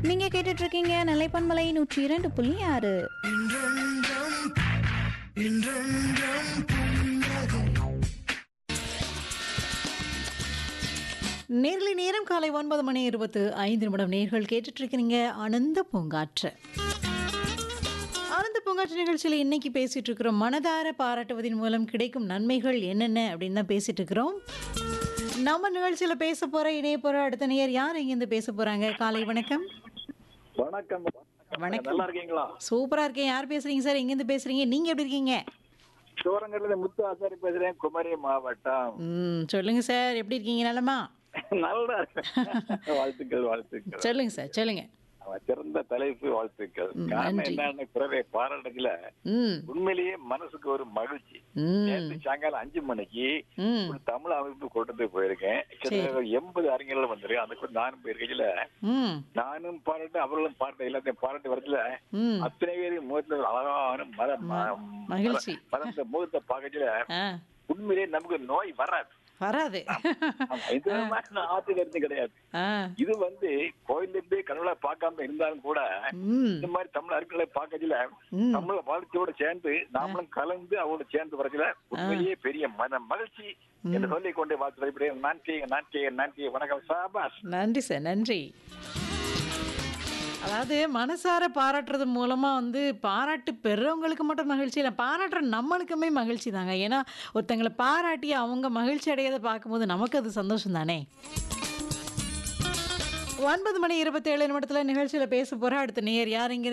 நீங்க கேட்டுட்டு இருக்கீங்க நிலைப்பன்மலை நூற்றி இரண்டு புள்ளி ஆறு நேர்களை நேரம் காலை ஒன்பது மணி இருபத்து ஐந்து நிமிடம் நேர்கள் கேட்டுட்டு இருக்கிறீங்க ஆனந்த பூங்காற்று ஆனந்த பூங்காற்று நிகழ்ச்சியில் இன்னைக்கு பேசிட்டு இருக்கிறோம் மனதார பாராட்டுவதன் மூலம் கிடைக்கும் நன்மைகள் என்னென்ன அப்படின்னு தான் பேசிட்டு இருக்கிறோம் நம்ம நிகழ்ச்சியில பேச போற இணைய போற அடுத்த நேயர் யார் இங்கிருந்து பேச போறாங்க காலை வணக்கம் வணக்கம் வணக்கம். நல்லா இருக்கீங்களா சூப்பரா இருக்கேன் யார் பேசுறீங்க சார் எங்கிருந்து பேசுறீங்க நீங்க எப்படி இருக்கீங்க சிவரங்கத்துல முத்து ஆசாரி பேசுறேன் குமரி மாவட்டம் ம் சொல்லுங்க சார் எப்படி இருக்கீங்க நலமா நல்லா இருக்கேன். வாழ்த்துக்கள் வாழ்த்துக்கள் சொல்லுங்க சார் சொல்லுங்க அவன் சிறந்த தலைப்பு வாழ்த்துக்கள் ம், காரணம் நன்றி. என்னன்னு பிறவை பாராட்டத்துல ம் உண்மையிலேயே மனசுக்கு ஒரு மகிழ்ச்சி ம் நேற்று சாயங்காலம் அஞ்சு மணிக்கு ம் ஒரு தமிழ் அமைப்பு கூட்டத்துக்கு போயிருக்கேன் கிட்டத்தட்ட எண்பது அறிஞர்கள் வந்திருக்கு அந்த கூட நானும் போயிருக்கையில ம் நானும் பாராட்டு அவர்களும் பாராட்டு எல்லாத்தையும் பாராட்டு வரதுல ம் அத்தனை பேரும் முகத்துல அழகான மத ம- மகிழ்ச்சி. மத முகத்தை பார்க்கல ஆ உண்மையிலேயே நமக்கு நோய் வராது வராது ஆமா, இது மாதிரி ஆத்து கருத்து கிடையாது ஆ இது வந்து கோயில்ல இருந்து கடவுளை பார்க்காம இருந்தாலும் கூட ம் இந்த மாதிரி தமிழ் அறிஞர்களை பார்க்கறதுல ம் தமிழ வாழ்க்கையோட சேர்ந்து நாமளும் கலந்து அவரோட சேர்ந்து வரதுல உண்மையிலேயே பெரிய மன மகிழ்ச்சி என்று சொல்லிக் கொண்டு வாழ்த்து வழிபடுகிறேன் நன்றி நன்றி நன்றி வணக்கம் சாபாஸ் நன்றி சார் நன்றி அதாவது மனசார பாராட்டுறது மூலமாக வந்து பாராட்டு பெறவங்களுக்கு மட்டும் மகிழ்ச்சி இல்லை பாராட்டுற நம்மளுக்குமே மகிழ்ச்சி தாங்க ஏன்னா ஒருத்தங்களை பாராட்டி அவங்க மகிழ்ச்சி அடையதை பார்க்கும்போது நமக்கு அது சந்தோஷம் தானே ஒன்பது மணி இருபத்தேழு நிமிடத்தில் நிகழ்ச்சியில் பேச போகிற அடுத்த நேர் யார் இங்கே